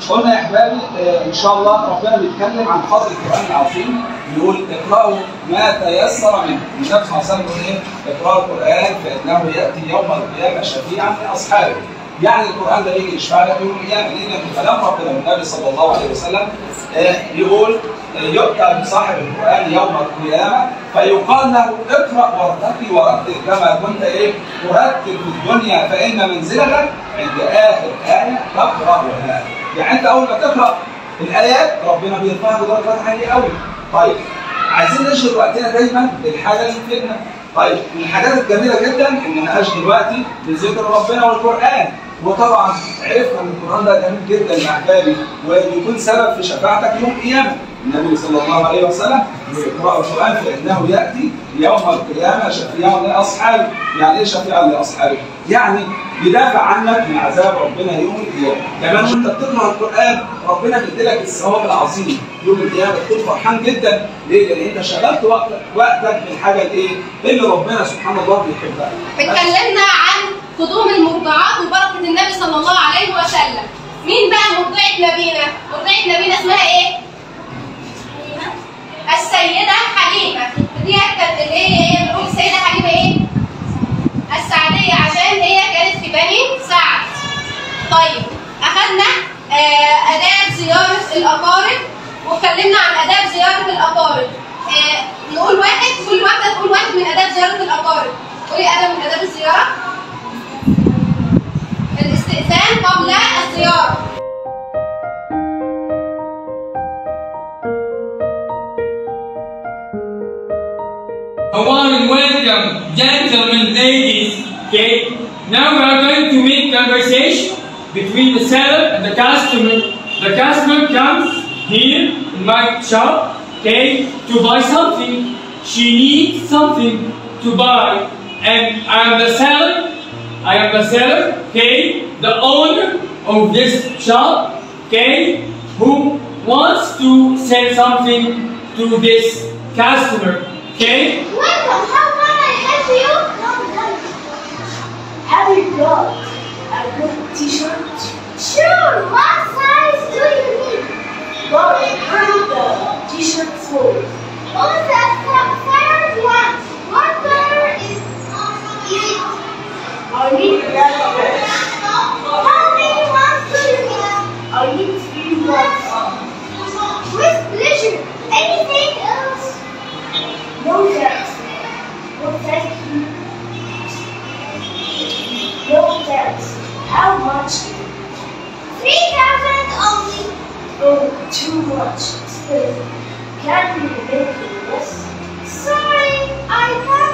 قلنا يا احبابي آه، ان شاء الله ربنا بيتكلم عن قدر القران العظيم بيقول اقرأوا ما تيسر منه النبي صلى الله عليه وسلم بيقول ايه؟ اقرأوا القرآن فإنه يأتي يوم القيامة شفيعا لأصحابه يعني القرآن ده يجي يشفع لك يوم القيامة لأن من كلام ربنا النبي صلى الله عليه وسلم آه، يقول آه، يؤتى بصاحب القرآن يوم القيامة فيقال له اقرأ وارتقي ورتل كما كنت ايه ترتل في الدنيا فإن منزلتك عند آخر آية تقرأها يعني أنت أول ما تقرأ الآيات ربنا بيرفعها بدرجات عالية قوي طيب عايزين نشغل وقتنا دايما بالحاجة اللي تفيدنا طيب من الحاجات الجميلة جدا إن أنا أشغل وقتي بذكر ربنا والقرآن وطبعا عرفنا ان القران ده جميل جدا مع احبابي ويكون سبب في شفاعتك يوم القيامه النبي صلى الله عليه وسلم يقرا القران فانه ياتي يوم القيامه شفيعا لاصحابه يعني ايه شفيعا لاصحابه؟ يعني يدافع عنك من عذاب ربنا يوم القيامه كمان وانت بتقرا القران ربنا بيديلك الثواب العظيم يوم القيامه تكون فرحان جدا ليه؟ لان انت شغلت وقتك وقتك بالحاجه الايه؟ اللي ربنا سبحانه الله بيحبها اتكلمنا عن قدوم المرضعات وبركه النبي صلى الله عليه وسلم مين بقى مرضعه نبينا مرضعه نبينا اسمها ايه السيده حليمه دي كانت اللي هي ايه بنقول السيده حليمه ايه السعديه عشان هي كانت في بني سعد طيب اخذنا آه اداب زياره الاقارب واتكلمنا عن اداب زياره الاقارب آه نقول واحد كل واحده تقول واحد من اداب زياره الاقارب قولي ادب من اداب الزياره الاستئذان قبل الزياره I want to welcome gentlemen, ladies. Okay, now we are going to make conversation between the seller and the customer. The customer comes here in my shop, okay, to buy something. She needs something to buy, and I am the seller. I am the seller, okay, the owner of this shop, okay, who wants to sell something to this customer, okay. Welcome, how can I help you? Have you got a good t-shirt? Sure, what size do you need? Well, bring the t-shirt forward. Oh, the third one. What color is it? I need red color. How many ones do you need? I need three ones. With pleasure. Anything else? No thanks. No thank you. No thanks. How much? Three thousand only. Oh, too much. Still, can you make it less? Sorry, I can't